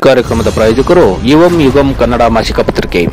ಕಾರ್ಯಕ್ರಮದ ಪ್ರಾಯೋಜಕರು ಯುವಂ ಯುಗಂ ಕನ್ನಡ ಮಾಸಿಕ ಪತ್ರಿಕೆ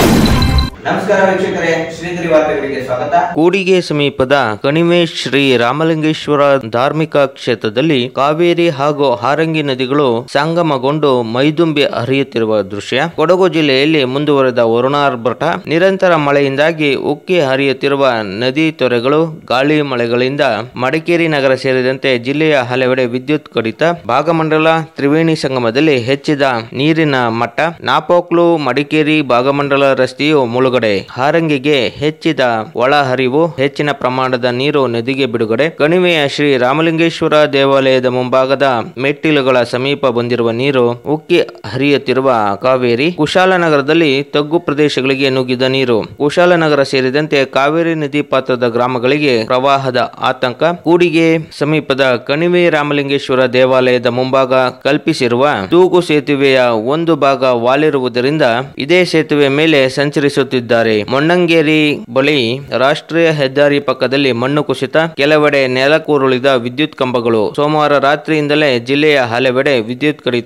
ನಮಸ್ಕಾರ ವೀಕ್ಷಕರೇ ಶ್ರೀಗಿರಿ ವಾರ್ತೆಗಳಿಗೆ ಸ್ವಾಗತ ಕೂಡಿಗೆ ಸಮೀಪದ ಕಣಿವೆ ಶ್ರೀ ರಾಮಲಿಂಗೇಶ್ವರ ಧಾರ್ಮಿಕ ಕ್ಷೇತ್ರದಲ್ಲಿ ಕಾವೇರಿ ಹಾಗೂ ಹಾರಂಗಿ ನದಿಗಳು ಸಂಗಮಗೊಂಡು ಮೈದುಂಬಿ ಹರಿಯುತ್ತಿರುವ ದೃಶ್ಯ ಕೊಡಗು ಜಿಲ್ಲೆಯಲ್ಲಿ ಮುಂದುವರೆದ ವರುಣಾರ್ಭಟ ನಿರಂತರ ಮಳೆಯಿಂದಾಗಿ ಉಕ್ಕಿ ಹರಿಯುತ್ತಿರುವ ನದಿ ತೊರೆಗಳು ಗಾಳಿ ಮಳೆಗಳಿಂದ ಮಡಿಕೇರಿ ನಗರ ಸೇರಿದಂತೆ ಜಿಲ್ಲೆಯ ಹಲವೆಡೆ ವಿದ್ಯುತ್ ಕಡಿತ ಭಾಗಮಂಡಲ ತ್ರಿವೇಣಿ ಸಂಗಮದಲ್ಲಿ ಹೆಚ್ಚಿದ ನೀರಿನ ಮಟ್ಟ ನಾಪೋಕ್ಲು ಮಡಿಕೇರಿ ಭಾಗಮಂಡಲ ರಸ್ತೆಯು ಮುಳುಗಡೆ ಹಾರಂಗಿಗೆ ಹೆಚ್ಚಿದ ಒಳಹರಿವು ಹೆಚ್ಚಿನ ಪ್ರಮಾಣದ ನೀರು ನದಿಗೆ ಬಿಡುಗಡೆ ಕಣಿವೆಯ ಶ್ರೀ ರಾಮಲಿಂಗೇಶ್ವರ ದೇವಾಲಯದ ಮುಂಭಾಗದ ಮೆಟ್ಟಿಲುಗಳ ಸಮೀಪ ಬಂದಿರುವ ನೀರು ಉಕ್ಕಿ ಹರಿಯುತ್ತಿರುವ ಕಾವೇರಿ ಕುಶಾಲನಗರದಲ್ಲಿ ತಗ್ಗು ಪ್ರದೇಶಗಳಿಗೆ ನುಗ್ಗಿದ ನೀರು ಕುಶಾಲನಗರ ಸೇರಿದಂತೆ ಕಾವೇರಿ ನದಿ ಪಾತ್ರದ ಗ್ರಾಮಗಳಿಗೆ ಪ್ರವಾಹದ ಆತಂಕ ಕೂಡಿಗೆ ಸಮೀಪದ ಕಣಿವೆ ರಾಮಲಿಂಗೇಶ್ವರ ದೇವಾಲಯದ ಮುಂಭಾಗ ಕಲ್ಪಿಸಿರುವ ತೂಗು ಸೇತುವೆಯ ಒಂದು ಭಾಗ ವಾಲಿರುವುದರಿಂದ ಇದೇ ಸೇತುವೆ ಮೇಲೆ ಸಂಚರಿಸುತ್ತಿದ್ದಾರೆ ಮೊಣ್ಣಂಗೇರಿ ಬಳಿ ರಾಷ್ಟ್ರೀಯ ಹೆದ್ದಾರಿ ಪಕ್ಕದಲ್ಲಿ ಮಣ್ಣು ಕುಸಿತ ಕೆಲವೆಡೆ ನೆಲಕ್ಕುರುಳಿದ ವಿದ್ಯುತ್ ಕಂಬಗಳು ಸೋಮವಾರ ರಾತ್ರಿಯಿಂದಲೇ ಜಿಲ್ಲೆಯ ಹಲವೆಡೆ ವಿದ್ಯುತ್ ಕಡಿತ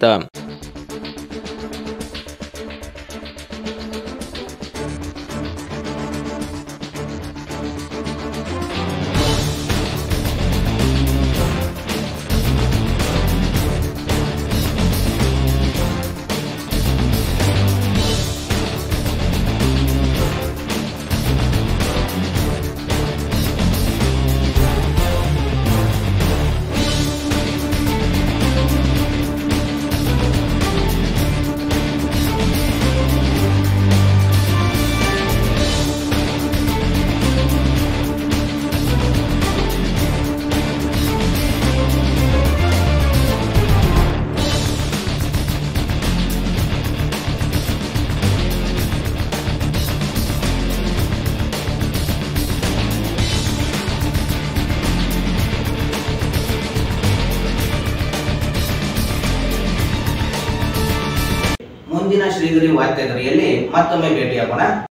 ಮುಂದಿನ ಶ್ರೀಗಿರಿ ವಾರ್ತೆಗರಿಯಲ್ಲಿ ಮತ್ತೊಮ್ಮೆ ಭೇಟಿಯಾಗೋಣ